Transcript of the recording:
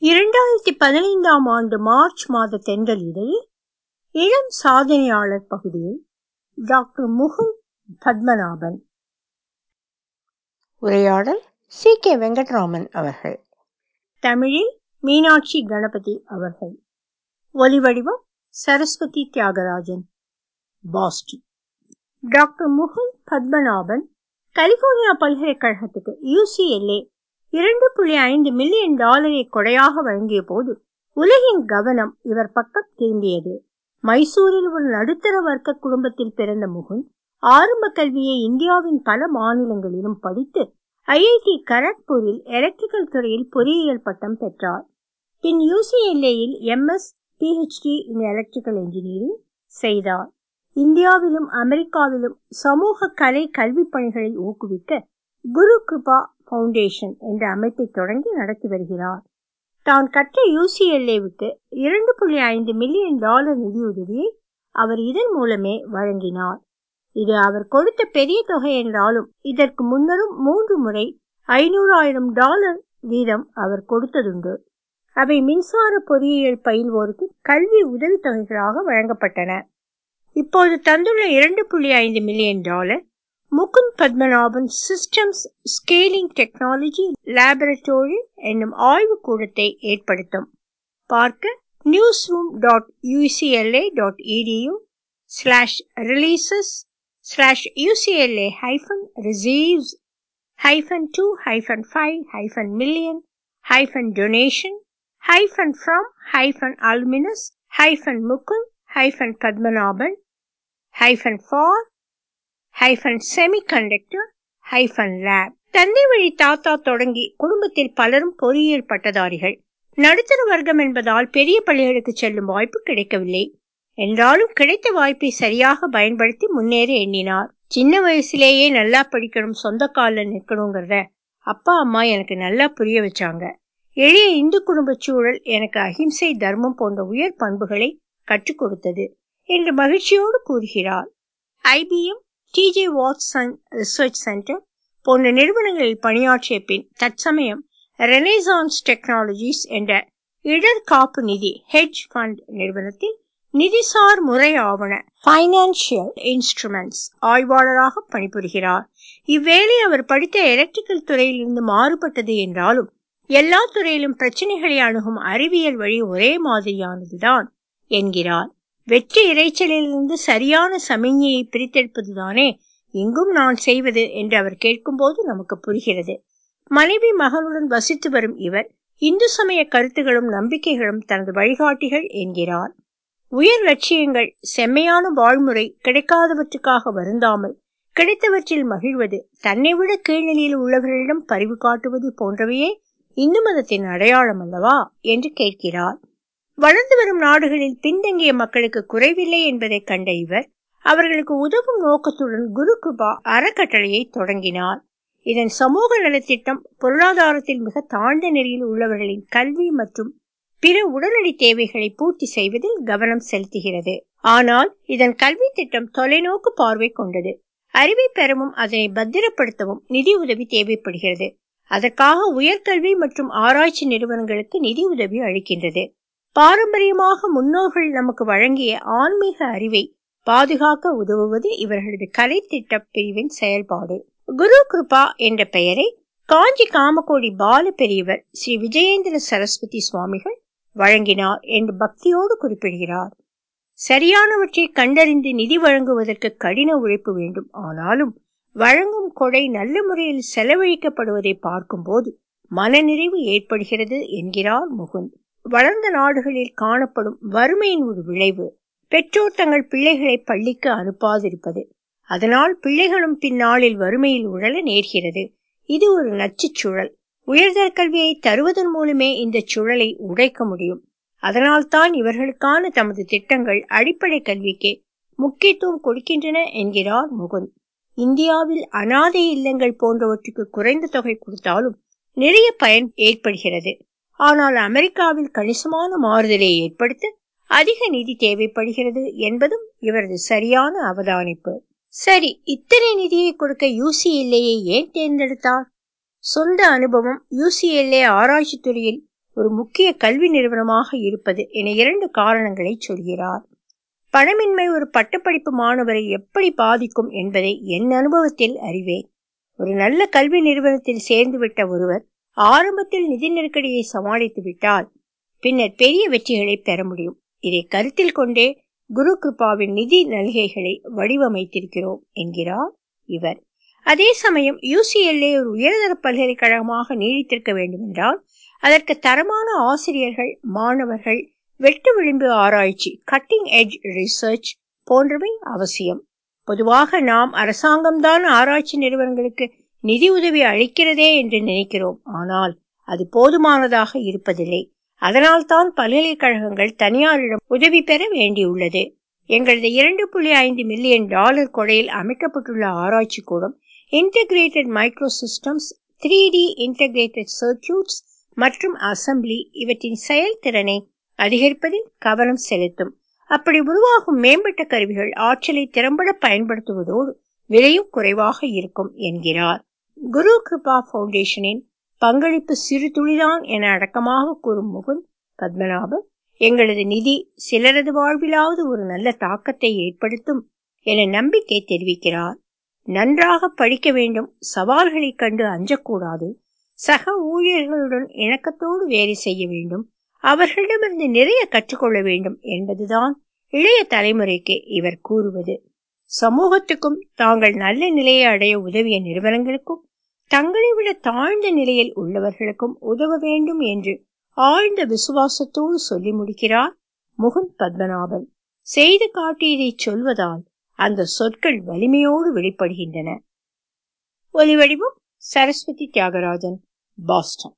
இரண்டாயிரத்தி பதினைந்தாம் ஆண்டு மார்ச் மாத தென்றல் இதழில் இளம் சாதனையாளர் பகுதியில் டாக்டர் முகுந்த் பத்மநாபன் உரையாடல் சி கே வெங்கட்ராமன் அவர்கள் தமிழில் மீனாட்சி கணபதி அவர்கள் ஒலிவடிவம் Saraswathi Thiyagarajan Boston doctor Mukund Padmanabhan California பல்கலைக்கழகத்துக்கு யூசிஎல்ஏ இரண்டு புள்ளி ஐந்து மில்லியன் டாலரை கொடையாக வழங்கிய போது உலகின் கவனம் இவர் பக்கம் திரும்பியது மைசூரில் ஒரு நடுத்தர வர்க்க குடும்பத்தில் பிறந்த முகுந்த் ஆரம்ப கல்வியை இந்தியாவின் பல மாநிலங்களிலும் படித்து ஐஐடி கரக்பூரில் எலக்ட்ரிக்கல் துறையில் பொறியியல் பட்டம் பெற்றார் பின் யூசிஎல்ஏயில் MS PhD in electrical engineering செய்தார் இந்தியாவிலும் அமெரிக்காவிலும் சமூக கலை கல்வி பணிகளை ஊக்குவிக்க குரு கிருபா பவுண்டேஷன் என்ற அமைப்பை தொடங்கி நடத்தி வருகிறார் தான் கற்ற யூசிஎல்ஏவுக்கு இரண்டு புள்ளி ஐந்து மில்லியன் டாலர் நிதியுதவியை அவர் இதன் மூலமே வழங்கினார் இது அவர் கொடுத்த பெரிய தொகை என்றாலும் இதற்கு முன்னரும் மூன்று முறை ஐநூறாயிரம் டாலர் வீதம் அவர் கொடுத்ததுண்டு அவை மின்சார பொறியியல் பயில்வோருக்கு கல்வி உதவித்தொகைகளாக வழங்கப்பட்டன இப்போது தந்துள்ள இரண்டு புள்ளி ஐந்து million dollar Mukund Padmanabhan systems scaling technology laboratory என்னும் ஆய்வு கூடத்தை ஏற்படுத்தும் பார்க்க news room dot UCLA dot edu slash releases slash UCLA hyphen receives hyphen two hyphen five hyphen million hyphen donation hyphen from hyphen alumnus hyphen Mukund hyphen Padmanabhan hyphen for hyphen semiconductor hyphen lab தந்தை வழி தாத்தா தொடங்கி குடும்பத்தில் பலரும் பொறியியல் பட்டதாரிகள் நடுத்தர வர்க்கம் என்பதால் பெரிய பள்ளிகளுக்கு செல்லும் வாய்ப்பு கிடைக்கவில்லை என்றாலும் கிடைத்த வாய்ப்பை சரியாக பயன்படுத்தி முன்னேற எண்ணினார் சின்ன வயசுலேயே நல்லா படிக்கணும் சொந்த காலில் நிற்கணுங்கிறத அப்பா அம்மா எனக்கு நல்லா புரிய வச்சாங்க எளிய இந்து குடும்ப சூழல் எனக்கு அஹிம்சை தர்மம் போன்ற உயர் பண்புகளை கற்றுக் கொடுத்தது என்று மகிழ்ச்சியோடு கூறுகிறார் IBM TJ Watson research centre போன்ற நிறுவனங்களில் பணியாற்றிய பின் தற்சமயம் ரெனேசான்ஸ் டெக்னாலஜிஸ் என்ற இடர் காப்பு நிதி ஹெட்ஜ் ஃபண்ட் நிறுவனத்தில் நிதிசார் முறை ஆவண பைனான்சியல் இன்ஸ்ட்ருமெண்ட்ஸ் ஆய்வாளராக பணிபுரிகிறார் இவ்வேளை அவர் படித்த எலக்ட்ரிக்கல் துறையிலிருந்து மாறுபட்டது என்றாலும் எல்லா துறையிலும் பிரச்சனைகளை அணுகும் அறிவியல் வழி ஒரே மாதிரியானதுதான் என்கிறார் வெற்றி இறைச்சலிலிருந்து சரியான சமிஞ்ஞையை பிரித்தெடுப்பதுதானே எங்கும் நான் செய்வது என்று அவர் கேட்கும்போது நமக்கு புரிகிறது மனைவி மகனுடன் வசித்து வரும் இவர் இந்து சமய கருத்துகளும் நம்பிக்கைகளும் தனது வழிகாட்டிகள் என்கிறார் உயர் லட்சியங்கள் செம்மையான வாழ்முறை கிடைக்காதவற்றுக்காக வருந்தாமல் கிடைத்தவற்றில் மகிழ்வது தன்னை விட கீழ்நிலையில் உள்ளவர்களிடம் பரிவு காட்டுவது போன்றவையே இந்து மதத்தின் அடையாளம் அல்லவா என்று கேட்கிறார் வளர்ந்து வரும் நாடுகளில் பின்தங்கிய மக்களுக்கு குறைவில்லை என்பதை கண்ட இவர் அவர்களுக்கு உதவும் நோக்கத்துடன் குரு கிருபா அறக்கட்டளையை தொடங்கினார் இதன் சமூக நலத்திட்டம் பொருளாதாரத்தில் மிக தாழ்ந்த நிலையில் உள்ளவர்களின் கல்வி மற்றும் பிற உடனடி தேவைகளை பூர்த்தி செய்வதில் கவனம் செலுத்துகிறது ஆனால் இதன் கல்வி திட்டம் தொலைநோக்கு பார்வை கொண்டது அறிவை பெறவும் அதனை பத்திரப்படுத்தவும் நிதி உதவி தேவைப்படுகிறது அதற்காக உயர்கல்வி மற்றும் ஆராய்ச்சி நிறுவனங்களுக்கு நிதி உதவி அளிக்கின்றது பாரம்பரியமாக முன்னோர்கள் நமக்கு வழங்கிய ஆன்மீக அறிவை பாதுகாக்க உதவுவது இவர்களது கலை திட்ட பிரிவின் செயல்பாடு குரு கிருபா என்ற பெயரை காஞ்சி காமகோடி பால பெரியவர் ஸ்ரீ விஜயேந்திர சரஸ்வதி சுவாமிகள் வழங்கினார் என்று பக்தியோடு குறிப்பிடுகிறார் சரியானவற்றை கண்டறிந்து நிதி வழங்குவதற்கு கடின உழைப்பு வேண்டும் ஆனாலும் வழங்கும் கொடை நல்ல முறையில் செலவழிக்கப்படுவதை பார்க்கும்போது மனநிறைவு ஏற்படுகிறது என்கிறார் முகுந்த் வளர்ந்த நாடுகளில் காணப்படும் வறுமையின் ஒரு விளைவு பெற்றோர் தங்கள் பிள்ளைகளை பள்ளிக்கு அனுப்பாதிருப்பது அதனால் பிள்ளைகளும் பின்னாளில் வறுமையில் உழல நேர்கிறது இது ஒரு நச்சுச் சுழல் உயர்தர கல்வியை தருவதன் மூலமே இந்த சுழலை உடைக்க முடியும் அதனால்தான் இவர்களுக்கான தமது திட்டங்கள் அடிப்படை கல்விக்கு முக்கியத்துவம் கொடுக்கின்றன என்கிறார் முகுந்த் இந்தியாவில் அனாதை இல்லங்கள் போன்றவற்றுக்கு குறைந்த தொகை கொடுத்தாலும் நிறைய பயன் ஏற்படுகிறது ஆனால் அமெரிக்காவில் கணிசமான மாறுதலை ஏற்படுத்த அதிக நிதி தேவைப்படுகிறது என்பதும் இவரது சரியான அவதானிப்பு சரி இத்தனை நிதியை கொடுக்க யூசிஎல்ஏயை ஏன் தேர்ந்தெடுத்தார் சொந்த அனுபவம் யூசிஎல்ஏ ஆராய்ச்சி துறையில் ஒரு முக்கிய கல்வி நிறுவனமாக இருப்பது என இரண்டு காரணங்களை சொல்கிறார் பணமின்மை ஒரு பட்டப்படிப்பு மாணவரை எப்படி பாதிக்கும் என்பதை என் அனுபவத்தில் அறிவேன் ஒரு நல்ல கல்வி நிறுவனத்தில் சேர்ந்துவிட்ட ஒருவர் ஆரம்பத்தில் நிதி நெருக்கடியை சமாளித்து விட்டால் பின்னர் பெரிய வெற்றிகளை பெற முடியும் இதை கருத்தில் கொண்டே குரு கிருபாவின் நிதி நல்கைகளை வடிவமைத்திருக்கிறோம் என்கிறார் இவர் அதே சமயம் யூசிஎல்ஏ ஒரு உயர்தர பல்கலைக்கழகமாக நீடித்திருக்க வேண்டும் என்றால் அதற்கு தரமான ஆசிரியர்கள் மாணவர்கள் வெட்டு விளிம்பு ஆராய்ச்சி கட்டிங் எட்ஜ் ரிசர்ச் போன்றவை அவசியம் பொதுவாக நாம் அரசாங்கம்தான் ஆராய்ச்சி நிறுவனங்களுக்கு நிதி உதவி அளிக்கிறதே என்று நினைக்கிறோம் ஆனால் அது போதுமானதாக இருப்பதில்லை அதனால்தான் பல்கலைக்கழகங்கள் தனியாரிடம் உதவி பெற வேண்டியுள்ளது எங்களது இரண்டு புள்ளி ஐந்து மில்லியன் டாலர் கொடையில் அமைக்கப்பட்டுள்ள ஆராய்ச்சி கூடம் integrated micro systems three D integrated circuits மற்றும் அசம்பிளி இவற்றின் செயல்திறனை அதிகரிப்பதில் கவனம் செலுத்தும் அப்படி உருவாகும் மேம்பட்ட கருவிகள் ஆற்றலை திறம்பட பயன்படுத்துவதோடு விலையும் குறைவாக இருக்கும் என்கிறார் குரு கிருபா பவுண்டேஷனின் பங்களிப்பு சிறு துளிதான் என அடக்கமாக கூறும் முகுந்த் பத்மநாபன் எங்களது நிதி சிலரது வாழ்விலாவது ஒரு நல்ல தாக்கத்தை ஏற்படுத்தும் என நம்பிக்கை தெரிவிக்கிறார் நன்றாக படிக்க வேண்டும் சவால்களை கண்டு அஞ்சக்கூடாது சக ஊழியர்களுடன் இணக்கத்தோடு வேலை செய்ய வேண்டும் அவர்களிடமிருந்து நிறைய கற்றுக்கொள்ள வேண்டும் என்பதுதான் இளைய தலைமுறைக்கு இவர் கூறுவது சமூகத்துக்கும் தாங்கள் நல்ல நிலையை அடைய உதவிய நிறுவனங்களுக்கும் தங்களை விட தாழ்ந்த நிலையில் உள்ளவர்களுக்கும் உதவ வேண்டும் என்று ஆழ்ந்த விசுவாசத்தோடு சொல்லி முடிக்கிறார் முகுந்த் பத்மநாபன் செய்து காட்டியதை சொல்வதால் அந்த சொற்கள் வலிமையோடு வெளிப்படுகின்றன ஒலிவடிவம் சரஸ்வதி தியாகராஜன் பாஸ்டன்